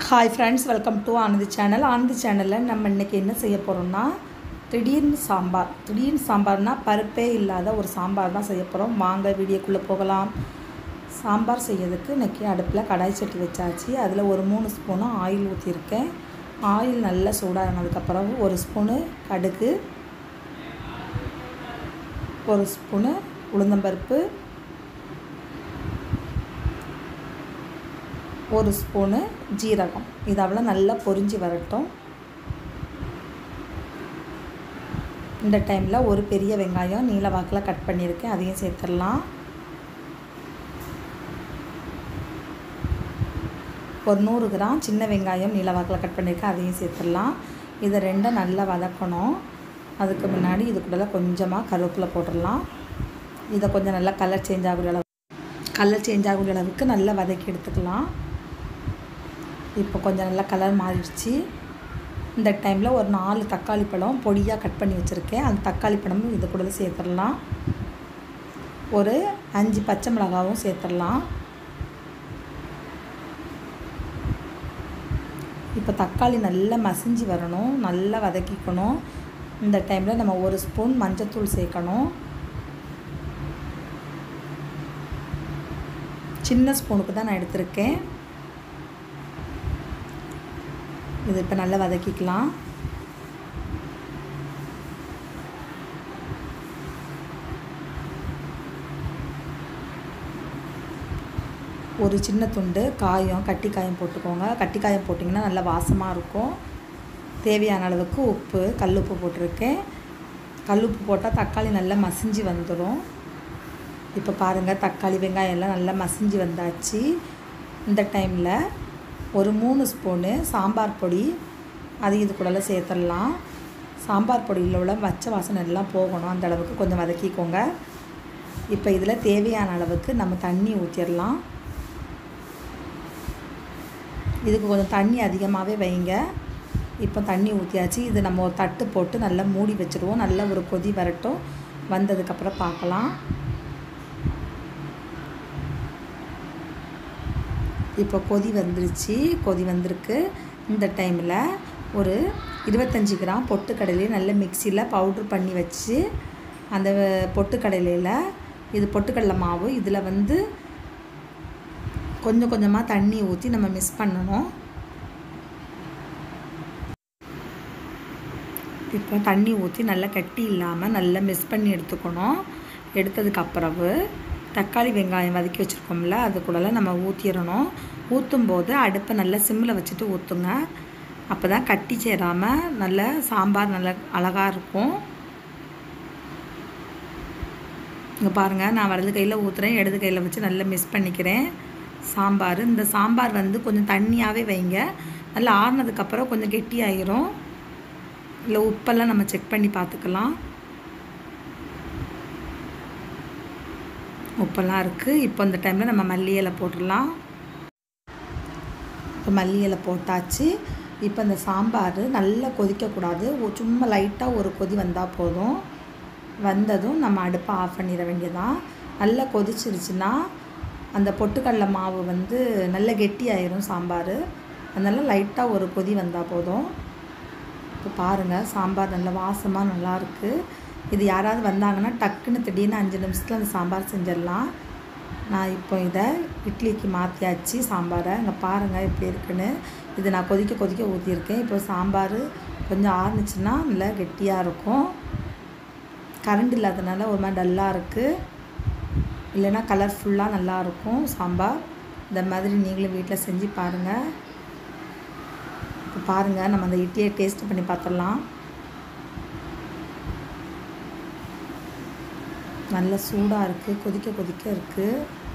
hi friends welcome to Anandhi channel Anandhi சேனலில் நம்ம இன்றைக்கி என்ன செய்ய போகிறோம்னா திடீர்னு சாம்பார் திடீர்னு சாம்பார்னா பருப்பே இல்லாத ஒரு சாம்பார் தான் செய்ய போகிறோம் வாங்க வீடியோக்குள்ளே போகலாம் சாம்பார் செய்யறதுக்கு இன்றைக்கி அடுப்பில் கடாய் சட்டி வச்சாச்சு அதில் ஒரு மூணு ஸ்பூனு ஆயில் ஊற்றிருக்கேன் ஆயில் நல்லா சூடானதுக்கப்புறம் ஒரு ஸ்பூனு கடுகு ஒரு ஸ்பூனு உளுந்தம்பருப்பு ஒரு ஸ்பூனு ஜீரகம் இது அவ்வளோ நல்லா பொரிஞ்சு வரட்டும் இந்த டைமில் ஒரு பெரிய வெங்காயம் நீல வாக்கில் கட் பண்ணியிருக்கேன் அதையும் சேர்த்துடலாம் ஒரு நூறு கிராம் சின்ன வெங்காயம் நீல வாக்கில் கட் பண்ணியிருக்கேன் அதையும் சேர்த்துடலாம் இதை ரெண்டும் நல்லா வதக்கணும் அதுக்கு முன்னாடி இது கூட கொஞ்சமாக கருவேப்பிலை போட்டுடலாம் இதை கொஞ்சம் நல்லா கலர் சேஞ்ச் ஆகக்கூடிய அளவு கலர் சேஞ்ச் ஆகக்கூடிய அளவுக்கு நல்லா வதக்கி எடுத்துக்கலாம் இப்போ கொஞ்சம் நல்லா கலர் மாறிடுச்சு இந்த டைமில் ஒரு நாலு தக்காளி பழம் பொடியாக கட் பண்ணி வச்சுருக்கேன் அந்த தக்காளி பழமும் இது கூட சேர்த்துடலாம் ஒரு அஞ்சு பச்சை மிளகாவும் சேர்த்துடலாம் இப்போ தக்காளி நல்லா மசிஞ்சு வரணும் நல்லா வதக்கிக்கணும் இந்த டைமில் நம்ம ஒரு ஸ்பூன் மஞ்சத்தூள் சேர்க்கணும் சின்ன ஸ்பூனுக்கு தான் நான் எடுத்திருக்கேன் இது இப்போ நல்லா வதக்கிக்கலாம் ஒரு சின்ன துண்டு காயம் கட்டி காயம் போட்டுக்கோங்க கட்டி காயம் போட்டிங்கன்னா நல்லா வாசமாக இருக்கும் தேவையான அளவுக்கு உப்பு கல்லுப்பு போட்டிருக்கேன் கல்லுப்பு போட்டால் தக்காளி நல்லா மசிஞ்சு வந்துடும் இப்போ பாருங்கள் தக்காளி வெங்காயம் எல்லாம் நல்லா மசிஞ்சு வந்தாச்சு இந்த டைமில் ஒரு மூணு ஸ்பூனு சாம்பார் பொடி அது இது கூட சேர்த்துடலாம் சாம்பார் பொடியில் உள்ள பச்சை வாசனை எல்லாம் போகணும் அந்த அளவுக்கு கொஞ்சம் வதக்கிக்கோங்க இப்போ இதில் தேவையான அளவுக்கு நம்ம தண்ணி ஊற்றிடலாம் இதுக்கு கொஞ்சம் தண்ணி அதிகமாகவே வைங்க இப்போ தண்ணி ஊற்றியாச்சு இது நம்ம ஒரு தட்டு போட்டு நல்லா மூடி வச்சுருவோம் நல்லா ஒரு கொதி வரட்டும் வந்ததுக்கப்புறம் பார்க்கலாம் இப்போ கொதி வந்துருச்சு கொதி வந்திருக்கு இந்த டைமில் ஒரு இருபத்தஞ்சி கிராம் பொட்டுக்கடலையை நல்ல மிக்சியில் பவுட்ரு பண்ணி வச்சு அந்த பொட்டுக்கடலையில் இது பொட்டுக்கடலை மாவு இதில் வந்து கொஞ்சம் கொஞ்சமாக தண்ணி ஊற்றி நம்ம மிக்ஸ் பண்ணணும் இப்போ தண்ணி ஊற்றி நல்லா கட்டி இல்லாமல் நல்லா மிக்ஸ் பண்ணி எடுத்துக்கணும் எடுத்ததுக்கப்புறவு தக்காளி வெங்காயம் வதக்கி வச்சுருக்கோம்ல அது கூட நம்ம ஊற்றிடணும் ஊற்றும் போது அடுப்பை நல்லா சிம்மில் வச்சுட்டு ஊற்றுங்க அப்போ தான் கட்டி சேராமல் நல்ல சாம்பார் நல்ல அழகாக இருக்கும் இங்கே பாருங்கள் நான் வலது கையில் ஊற்றுறேன் இடது கையில் வச்சு நல்லா மிஸ் பண்ணிக்கிறேன் சாம்பார் இந்த சாம்பார் வந்து கொஞ்சம் தண்ணியாகவே வைங்க நல்லா ஆறுனதுக்கப்புறம் கொஞ்சம் கெட்டியாயிரும் இல்லை உப்பெல்லாம் நம்ம செக் பண்ணி பார்த்துக்கலாம் உப்பெல்லாம் இருக்குது இப்போ இந்த டைமில் நம்ம மல்லி இலை போட்டுடலாம் இப்போ மல்லி இலை போட்டாச்சு இப்போ இந்த சாம்பார் நல்லா கொதிக்கக்கூடாது சும்மா லைட்டாக ஒரு கொதி வந்தால் போதும் வந்ததும் நம்ம அடுப்பை ஆஃப் பண்ணிட வேண்டியதான் நல்லா கொதிச்சிருச்சுன்னா அந்த பொட்டுக்கடலை மாவு வந்து நல்ல கெட்டி ஆயிரும் சாம்பார் அதனால் லைட்டாக ஒரு கொதி வந்தால் போதும் இப்போ பாருங்கள் சாம்பார் நல்ல வாசமாக நல்லாயிருக்கு இது யாராவது வந்தாங்கன்னா டக்குன்னு திடீர்னு அஞ்சு நிமிஷத்தில் அந்த சாம்பார் செஞ்சிடலாம் நான் இப்போ இதை இட்லிக்கு மாற்றியாச்சு சாம்பாரை இங்கே பாருங்கள் எப்படி இருக்குன்னு இது நான் கொதிக்க கொதிக்க ஊற்றியிருக்கேன் இப்போ சாம்பார் கொஞ்சம் ஆறுனுச்சுன்னா நல்லா கெட்டியாக இருக்கும் கரண்ட் இல்லாதனால ஒரு மாதிரி டல்லாக இருக்குது இல்லைன்னா கலர்ஃபுல்லாக நல்லாயிருக்கும் சாம்பார் இந்த மாதிரி நீங்களும் வீட்டில் செஞ்சு பாருங்கள் இப்போ பாருங்கள் நம்ம அந்த இட்லியை டேஸ்ட் பண்ணி பார்த்துடலாம் நல்ல சூடாக இருக்குது கொதிக்க கொதிக்க இருக்குது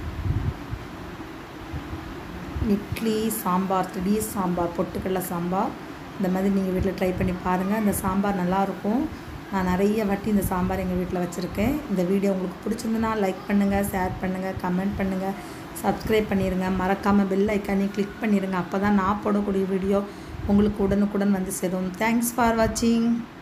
இட்லி சாம்பார் திடீர் சாம்பார் பொட்டுக்கடலை சாம்பார் இந்த மாதிரி நீங்கள் வீட்டில் ட்ரை பண்ணி பாருங்கள் இந்த சாம்பார் நல்லாயிருக்கும் நான் நிறைய வாட்டி இந்த சாம்பார் எங்கள் வீட்டில் வச்சுருக்கேன் இந்த வீடியோ உங்களுக்கு பிடிச்சிருந்துன்னா லைக் பண்ணுங்கள் ஷேர் பண்ணுங்கள் கமெண்ட் பண்ணுங்கள் சப்ஸ்கிரைப் பண்ணிடுங்க மறக்காமல் பெல் ஐக்கானே கிளிக் பண்ணிடுங்க அப்போ தான் நான் போடக்கூடிய வீடியோ உங்களுக்கு உடனுக்குடன் வந்து சேரும் தேங்க்ஸ் ஃபார் வாட்சிங்